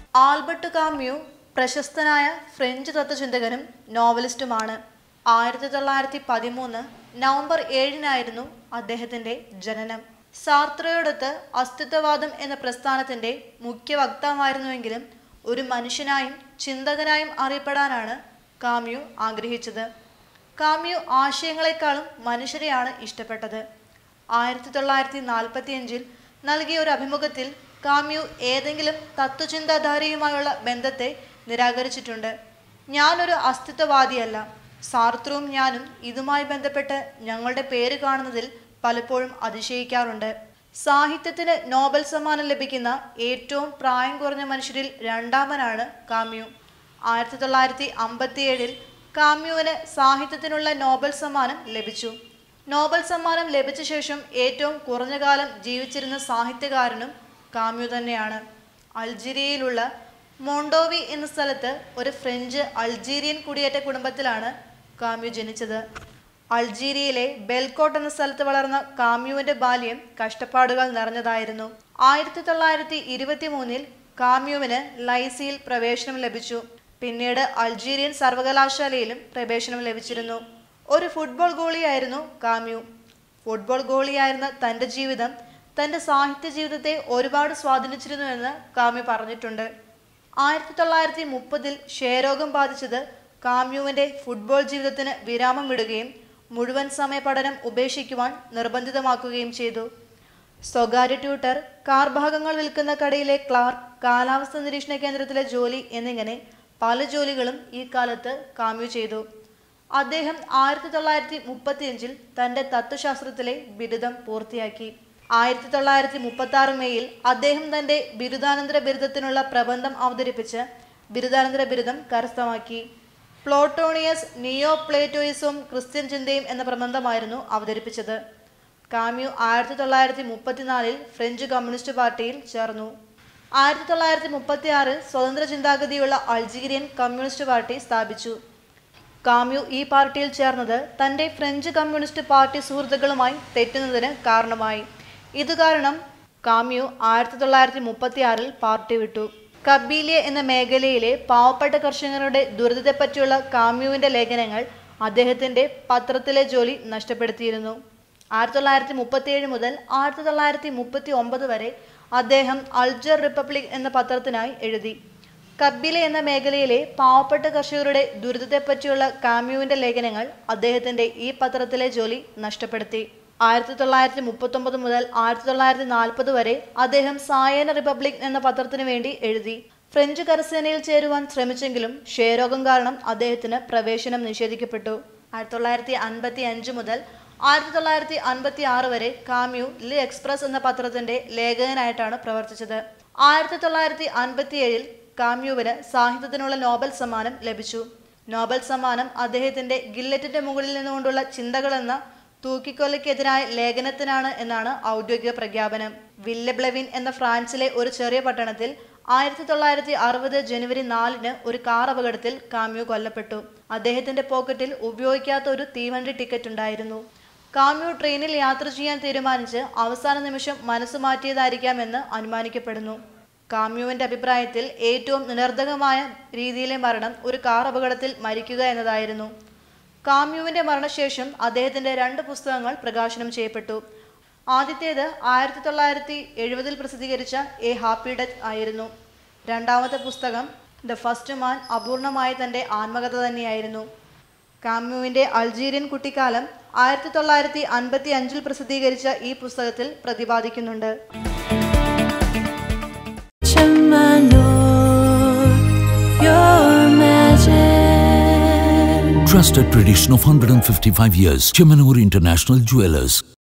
Albert Camus പ്രശസ്തനായ French തത്വചിന്തകനും നോവലിസ്റ്റുമാണ് ആയിരത്തി തൊള്ളായിരത്തി പതിമൂന്ന് നവംബർ ഏഴിനായിരുന്നു അദ്ദേഹത്തിന്റെ ജനനം സാർത്രയോടൊത്ത് അസ്തിത്വവാദം എന്ന പ്രസ്ഥാനത്തിന്റെ മുഖ്യ വക്താവായിരുന്നുവെങ്കിലും ഒരു മനുഷ്യനായും ചിന്തകനായും അറിയപ്പെടാനാണ് കാമ്യു ആഗ്രഹിച്ചത് കാമ്യു ആശയങ്ങളെക്കാളും മനുഷ്യരെയാണ് ഇഷ്ടപ്പെട്ടത് ആയിരത്തി തൊള്ളായിരത്തി നാൽപ്പത്തിയഞ്ചിൽ നൽകിയ ഒരു അഭിമുഖത്തിൽ കാമ്യു ഏതെങ്കിലും തത്വചിന്താധാരയുമായുള്ള ബന്ധത്തെ നിരാകരിച്ചിട്ടുണ്ട് ഞാനൊരു അസ്തിത്വവാദിയല്ല സാർത്രവും ഞാനും ഇതുമായി ബന്ധപ്പെട്ട് ഞങ്ങളുടെ പേര് കാണുന്നതിൽ പലപ്പോഴും അതിശയിക്കാറുണ്ട് സാഹിത്യത്തിന് നോബൽ സമ്മാനം ലഭിക്കുന്ന ഏറ്റവും പ്രായം കുറഞ്ഞ മനുഷ്യരിൽ രണ്ടാമനാണ് കാമ്യു ആയിരത്തി തൊള്ളായിരത്തി അമ്പത്തിയേഴിൽ കാമ്യുവിന് സാഹിത്യത്തിനുള്ള നോബൽ സമ്മാനം ലഭിച്ചു നോബൽ സമ്മാനം ലഭിച്ച ശേഷം ഏറ്റവും കുറഞ്ഞ കാലം ജീവിച്ചിരുന്ന സാഹിത്യകാരനും കാമ്യു തന്നെയാണ് അൾജീരിയയിലുള്ള മോണ്ടോവി എന്ന സ്ഥലത്ത് ഒരു ഫ്രഞ്ച് അൾജീരിയൻ കുടിയേറ്റ കുടുംബത്തിലാണ് കാമ്യു ജനിച്ചത് അൾജീരിയയിലെ ബെൽക്കോട്ട് എന്ന സ്ഥലത്ത് വളർന്ന കാമ്യുവിന്റെ ബാല്യം കഷ്ടപ്പാടുകൾ നിറഞ്ഞതായിരുന്നു ആയിരത്തി തൊള്ളായിരത്തി ഇരുപത്തി മൂന്നിൽ കാമ്യുവിന് ലൈസിയിൽ പ്രവേശനം ലഭിച്ചു പിന്നീട് അൾജീരിയൻ സർവകലാശാലയിലും പ്രവേശനം ലഭിച്ചിരുന്നു ഒരു ഫുട്ബോൾ ഗോളിയായിരുന്നു കാമ്യു ഫുട്ബോൾ ഗോളിയായിരുന്ന തൻ്റെ ജീവിതം തൻ്റെ സാഹിത്യ ജീവിതത്തെ ഒരുപാട് സ്വാധീനിച്ചിരുന്നുവെന്ന് കാമ്യു പറഞ്ഞിട്ടുണ്ട് ആയിരത്തി തൊള്ളായിരത്തി മുപ്പതിൽ ക്ഷയരോഗം ബാധിച്ചത് കാമ്യുവിൻ്റെ ഫുട്ബോൾ ജീവിതത്തിന് വിരാമം വിടുകയും മുഴുവൻ സമയ പഠനം ഉപേക്ഷിക്കുവാൻ നിർബന്ധിതമാക്കുകയും ചെയ്തു സ്വകാര്യ ട്യൂട്ടർ കാർ ഭാഗങ്ങൾ വിൽക്കുന്ന കടയിലെ ക്ലാർക്ക് കാലാവസ്ഥ നിരീക്ഷണ കേന്ദ്രത്തിലെ ജോലി എന്നിങ്ങനെ പല ജോലികളും ഈ കാലത്ത് കാമ്യു ചെയ്തു അദ്ദേഹം ആയിരത്തി തൊള്ളായിരത്തി മുപ്പത്തിയഞ്ചിൽ തൻ്റെ തത്വശാസ്ത്രത്തിലെ ബിരുദം പൂർത്തിയാക്കി ആയിരത്തി തൊള്ളായിരത്തി മുപ്പത്തി ആറ് മെയ്യിൽ അദ്ദേഹം തൻ്റെ ബിരുദാനന്തര ബിരുദത്തിനുള്ള പ്രബന്ധം അവതരിപ്പിച്ച് ബിരുദാനന്തര ബിരുദം കരസ്ഥമാക്കി പ്ലോട്ടോണിയസ് നിയോ പ്ലേറ്റോയിസവും ക്രിസ്ത്യൻ ചിന്തയും എന്ന പ്രബന്ധമായിരുന്നു അവതരിപ്പിച്ചത് കാമ്യു ആയിരത്തി തൊള്ളായിരത്തി മുപ്പത്തിനാലിൽ ഫ്രഞ്ച് കമ്മ്യൂണിസ്റ്റ് പാർട്ടിയിൽ ചേർന്നു ആയിരത്തി തൊള്ളായിരത്തി മുപ്പത്തി ആറിൽ സ്വതന്ത്ര ചിന്താഗതിയുള്ള അൾജീരിയൻ കമ്മ്യൂണിസ്റ്റ് പാർട്ടി സ്ഥാപിച്ചു കാമ്യു ഈ പാർട്ടിയിൽ ചേർന്നത് തൻ്റെ ഫ്രഞ്ച് കമ്മ്യൂണിസ്റ്റ് പാർട്ടി സുഹൃത്തുക്കളുമായി തെറ്റുന്നതിന് കാരണമായി ഇത് കാരണം കാമ്യു ആയിരത്തി തൊള്ളായിരത്തി മുപ്പത്തി ആറിൽ പാർട്ടി വിട്ടു കബീലിയ എന്ന മേഖലയിലെ പാവപ്പെട്ട കർഷകരുടെ ദുരിതത്തെപ്പറ്റിയുള്ള കാമ്യുവിൻ്റെ ലേഖനങ്ങൾ അദ്ദേഹത്തിൻ്റെ പത്രത്തിലെ ജോലി നഷ്ടപ്പെടുത്തിയിരുന്നു ആയിരത്തി തൊള്ളായിരത്തി മുപ്പത്തിയേഴ് മുതൽ ആയിരത്തി തൊള്ളായിരത്തി മുപ്പത്തി ഒമ്പത് വരെ അദ്ദേഹം അൾജർ റിപ്പബ്ലിക് എന്ന പത്രത്തിനായി എഴുതി കബില എന്ന മേഖലയിലെ പാവപ്പെട്ട കർഷകരുടെ ദുരിതത്തെപ്പറ്റിയുള്ള കാമ്യുവിന്റെ ലേഖനങ്ങൾ അദ്ദേഹത്തിന്റെ ഈ പത്രത്തിലെ ജോലി നഷ്ടപ്പെടുത്തി ആയിരത്തി തൊള്ളായിരത്തി മുപ്പത്തൊമ്പത് മുതൽ ആയിരത്തി തൊള്ളായിരത്തി നാൽപ്പത് വരെ അദ്ദേഹം സായന റിപ്പബ്ലിക് എന്ന പത്രത്തിനു വേണ്ടി എഴുതി ഫ്രഞ്ച് കരസേനയിൽ ചേരുവാൻ ശ്രമിച്ചെങ്കിലും ക്ഷയരോഗം കാരണം അദ്ദേഹത്തിന് പ്രവേശനം നിഷേധിക്കപ്പെട്ടു ആയിരത്തി തൊള്ളായിരത്തി അൻപത്തി അഞ്ച് മുതൽ ആയിരത്തി തൊള്ളായിരത്തി അൻപത്തി ആറ് വരെ കാമ്യു ലി എക്സ്പ്രസ് എന്ന പത്രത്തിന്റെ ലേഖകനായിട്ടാണ് പ്രവർത്തിച്ചത് ആയിരത്തി തൊള്ളായിരത്തി അൻപത്തി ഏഴിൽ കാമ്യുവിന് സാഹിത്യത്തിനുള്ള നോബൽ സമ്മാനം ലഭിച്ചു നോബൽ സമ്മാനം അദ്ദേഹത്തിന്റെ ഗില്ലറ്റിന്റെ മുകളിൽ നിന്നുകൊണ്ടുള്ള ചിന്തകൾ എന്ന തൂക്കിക്കൊലയ്ക്കെതിരായ ലേഖനത്തിനാണ് എന്നാണ് ഔദ്യോഗിക പ്രഖ്യാപനം വില്ലബ്ലവിൻ എന്ന ഫ്രാൻസിലെ ഒരു ചെറിയ പട്ടണത്തിൽ ആയിരത്തി തൊള്ളായിരത്തി അറുപത് ജനുവരി നാലിന് ഒരു കാർ അപകടത്തിൽ കാമ്യു കൊല്ലപ്പെട്ടു അദ്ദേഹത്തിന്റെ പോക്കറ്റിൽ ഉപയോഗിക്കാത്ത ഒരു തീവണ്ടി ടിക്കറ്റ് ഉണ്ടായിരുന്നു കാമ്യു ട്രെയിനിൽ യാത്ര ചെയ്യാൻ തീരുമാനിച്ച് അവസാന നിമിഷം മനസ്സ് മാറ്റിയതായിരിക്കാമെന്ന് അനുമാനിക്കപ്പെടുന്നു കാമ്യുവിന്റെ അഭിപ്രായത്തിൽ ഏറ്റവും നിരർദ്ധകമായ രീതിയിലെ മരണം ഒരു കാർ അപകടത്തിൽ മരിക്കുക എന്നതായിരുന്നു കാമ്യുവിന്റെ മരണശേഷം അദ്ദേഹത്തിന്റെ രണ്ട് പുസ്തകങ്ങൾ പ്രകാശനം ചെയ്യപ്പെട്ടു ആദ്യത്തേത് ആയിരത്തി തൊള്ളായിരത്തി എഴുപതിൽ പ്രസിദ്ധീകരിച്ച എ ഹാപ്പി ഡെത്ത് ആയിരുന്നു രണ്ടാമത്തെ പുസ്തകം ദ ഫസ്റ്റ് മാൻ അപൂർണമായ തൻ്റെ ആത്മകഥ തന്നെയായിരുന്നു കാമ്യുവിൻ്റെ അൾജീരിയൻ കുട്ടിക്കാലം ആയിരത്തി തൊള്ളായിരത്തി അൻപത്തി അഞ്ചിൽ പ്രസിദ്ധീകരിച്ച ഈ പുസ്തകത്തിൽ പ്രതിപാദിക്കുന്നുണ്ട് Trusted tradition of 155 years. Chemanur International Jewelers.